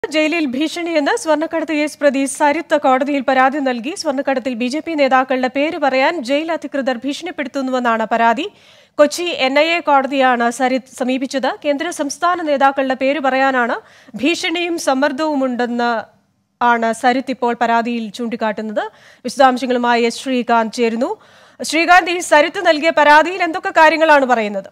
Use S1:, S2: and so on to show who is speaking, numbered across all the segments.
S1: ജയിലിൽ ഭീഷണിയെന്ന് സ്വർണ്ണക്കടത്ത് കേസ് പ്രതി സരിത്ത് കോടതിയിൽ പരാതി നൽകി സ്വർണ്ണക്കടത്തിൽ ബി ജെ പി നേതാക്കളുടെ പേര് പറയാൻ ജയിൽ അധികൃതർ ഭീഷണിപ്പെടുത്തുന്നുവെന്നാണ് പരാതി കൊച്ചി എൻ ഐ എ കോടതിയാണ് സരിത്ത് സമീപിച്ചത് കേന്ദ്ര സംസ്ഥാന നേതാക്കളുടെ പേര് പറയാനാണ് ഭീഷണിയും സമ്മർദ്ദവുമുണ്ടെന്ന് ആണ് സരിത്ത് ഇപ്പോൾ പരാതിയിൽ ചൂണ്ടിക്കാട്ടുന്നത് വിശദാംശങ്ങളുമായി എസ് ശ്രീകാന്ത് ചേരുന്നു ശ്രീകാന്ത് ഈ സരിത്ത് നൽകിയ പരാതിയിൽ എന്തൊക്കെ കാര്യങ്ങളാണ് പറയുന്നത്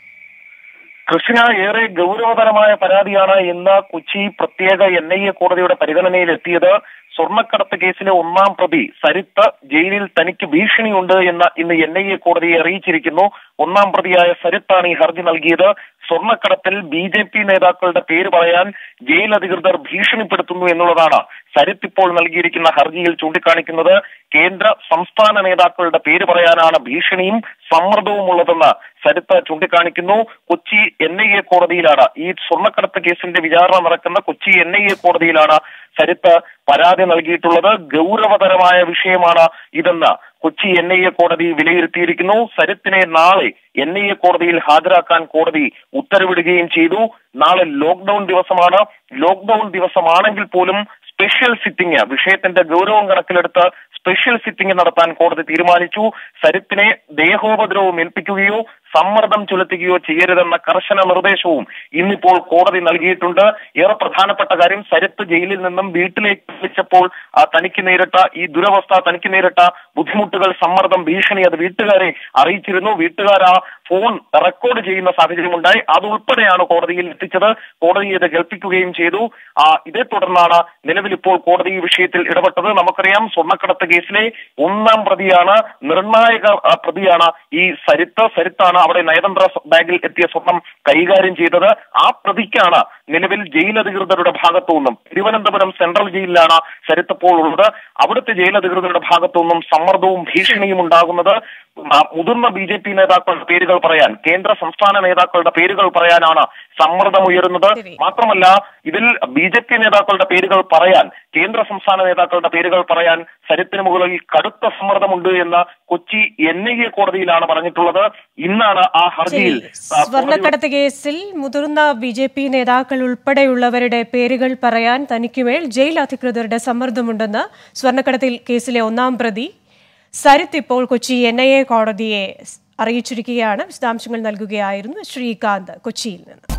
S2: കൃഷ്ണ ഏറെ ഗൗരവതരമായ പരാതിയാണ് ഇന്ന് കൊച്ചി പ്രത്യേക എൻ ഐ എ കോടതിയുടെ പരിഗണനയിലെത്തിയത് സ്വർണ്ണക്കടത്ത് കേസിലെ ഒന്നാം പ്രതി സരിത്ത് ജയിലിൽ തനിക്ക് ഭീഷണിയുണ്ട് എന്ന് ഇന്ന് എൻ ഐ എ കോടതിയെ അറിയിച്ചിരിക്കുന്നു ഒന്നാം പ്രതിയായ സരിത്താണ് ഈ ഹർജി നൽകിയത് സ്വർണ്ണക്കടത്തിൽ ബി ജെ പി നേതാക്കളുടെ പേര് പറയാൻ ജയിൽ അധികൃതർ ഭീഷണിപ്പെടുത്തുന്നു എന്നുള്ളതാണ് സരിത്ത് ഇപ്പോൾ നൽകിയിരിക്കുന്ന ഹർജിയിൽ ചൂണ്ടിക്കാണിക്കുന്നത് കേന്ദ്ര സംസ്ഥാന നേതാക്കളുടെ പേര് പറയാനാണ് ഭീഷണിയും സമ്മർദ്ദവും ഉള്ളതെന്ന് സരിത്ത് ചൂണ്ടിക്കാണിക്കുന്നു കൊച്ചി എൻ ഐ എ കോടതിയിലാണ് ഈ സ്വർണ്ണക്കടത്ത് കേസിന്റെ വിചാരണ നടക്കുന്ന കൊച്ചി എൻ ഐ എ കോടതിയിലാണ് സരിത്ത് പരാതി നൽകിയിട്ടുള്ളത് ഗൗരവതരമായ വിഷയമാണ് ഇതെന്ന് കൊച്ചി എൻ ഐ എ കോടതി വിലയിരുത്തിയിരിക്കുന്നു സരിത്തിനെ നാളെ എൻ ഐ എ കോടതിയിൽ ഹാജരാക്കാൻ കോടതി ഉത്തരവിടുകയും ചെയ്തു നാളെ ലോക്ഡൌൺ ദിവസമാണ് ലോക്ഡൌൺ ദിവസമാണെങ്കിൽ പോലും സ്പെഷ്യൽ സിറ്റിംഗ് വിഷയത്തിന്റെ ഗൗരവം കണക്കിലെടുത്ത് സ്പെഷ്യൽ സിറ്റിംഗ് നടത്താൻ കോടതി തീരുമാനിച്ചു സരിത്തിനെ ദേഹോപദ്രവം ഏൽപ്പിക്കുകയോ സമ്മർദ്ദം ചെലുത്തുകയോ ചെയ്യരുതെന്ന കർശന നിർദ്ദേശവും ഇന്നിപ്പോൾ കോടതി നൽകിയിട്ടുണ്ട് ഏറെ പ്രധാനപ്പെട്ട കാര്യം സരിത്ത് ജയിലിൽ നിന്നും വീട്ടിലേക്ക് എത്തിച്ചപ്പോൾ ആ തനിക്ക് നേരിട്ട ഈ ദുരവസ്ഥ തനിക്ക് നേരിട്ട ബുദ്ധിമുട്ടുകൾ സമ്മർദ്ദം ഭീഷണി അത് വീട്ടുകാരെ അറിയിച്ചിരുന്നു വീട്ടുകാർ ആ ഫോൺ റെക്കോർഡ് ചെയ്യുന്ന സാഹചര്യമുണ്ടായി അതുൾപ്പെടെയാണ് കോടതിയിൽ എത്തിച്ചത് കോടതി ഇത് കേൾപ്പിക്കുകയും ചെയ്തു ആ ഇതേ തുടർന്നാണ് നിലവിൽ ഇപ്പോൾ കോടതി ഈ വിഷയത്തിൽ ഇടപെട്ടത് നമുക്കറിയാം സ്വർണ്ണക്കടത്ത് കേസിലെ ഒന്നാം പ്രതിയാണ് നിർണായക ആ, പ്രതിയാണ് ഈ സരിത്ത് സരിത്താണ് അവിടെ നയതന്ത്ര ബാഗിൽ എത്തിയ സ്വർണം കൈകാര്യം ചെയ്തത് ആ പ്രതിക്കാണ് നിലവിൽ ജയിൽ അധികൃതരുടെ ഭാഗത്തു നിന്നും തിരുവനന്തപുരം സെൻട്രൽ ജയിലിലാണ് സരിത്ത് ഇപ്പോൾ ഉള്ളത് അവിടുത്തെ ജയിൽ അധികൃതരുടെ ഭാഗത്തു നിന്നും സമ്മർദ്ദവും ഭീഷണിയും ഉണ്ടാകുന്നത് ആ, മുതിർന്ന ബി ജെ പി നേതാക്കളുടെ പേരുകൾ പറയാൻ കേന്ദ്ര സംസ്ഥാന നേതാക്കളുടെ പേരുകൾ പറയാനാണ് സമ്മർദ്ദം ഉയരുന്നത്
S1: ശരി.
S2: മാത്രമല്ല ഇതിൽ ബി ജെ പി നേതാക്കളുടെ പേരുകൾ പറയാൻ കേന്ദ്ര സംസ്ഥാന നേതാക്കളുടെ പേരുകൾ പറയാൻ സരിത്തിന് മുകളിൽ കടുത്ത സമ്മർദ്ദമുണ്ട് എന്ന് കൊച്ചി എൻ ഐ എ കോടതിയിലാണ് പറഞ്ഞിട്ടുള്ളത് ഇന്നാണ് ആ ഹർജിയിൽ
S1: ശരി.
S2: ആ, കോടതി
S1: സ്വർണ്ണക്കടത്ത് കേസിൽ മുതിർന്ന ബി ജെ പി നേതാക്കൾ ഉൾപ്പെടെയുള്ളവരുടെ പേരുകൾ പറയാൻ തനിക്കുമേൽ ജയിൽ അധികൃതരുടെ സമ്മർദ്ദമുണ്ടെന്ന് സ്വർണ്ണക്കടത്തിൽ കേസിലെ ഒന്നാം പ്രതി സരിത്ത് ഇപ്പോൾ കൊച്ചി എൻ ഐ എ കോടതിയെ അറിയിച്ചിരിക്കുകയാണ് വിശദാംശങ്ങൾ നൽകുകയായിരുന്നു ശ്രീകാന്ത് കൊച്ചിയിൽ നിന്ന്